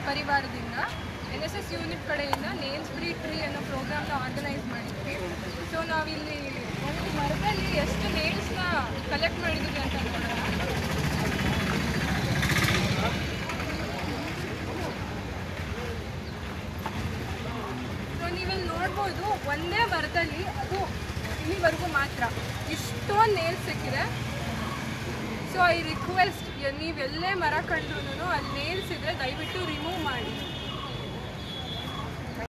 ಪರಿವಾರದಿಂದ N S S unit ಕಡೆಯಿಂದ nails free tree ಅನ್ನೋ ಪ್ರೋಗ್ರಾಮ್ನ ಆರ್ಗನೈಸ್ ಮಾಡಿದ್ವಿ ಸೊ ನಾವಿಲ್ಲಿ ಒಂದು ಮರದಲ್ಲಿ ಎಷ್ಟು ನೇಲ್ಸ್ನ ಕಲೆಕ್ಟ್ ಮಾಡಿದ್ದೀವಿ ಅಂತ ನೋಡೋಣ ಸೊ ನೀವಿಲ್ಲಿ ನೋಡ್ಬೋದು ಒಂದೇ ಮರದಲ್ಲಿ ಅದು ಇಲ್ಲಿವರೆಗೂ ಮಾತ್ರ ಇಷ್ಟೊಂದು ನೇಲ್ಸ್ ಸಿಕ್ಕಿದೆ ಸೊ ಐ ರಿಕ್ವೆಸ್ಟ್ ನೀವೆಲ್ಲೇ ಮರ ಕಂಡ್ರು ಅಲ್ಲಿ ನೇಲ್ಸ್ ಇದ್ರೆ ದಯವಿಟ್ಟು ರಿಮೂವ್ ಮಾಡಿ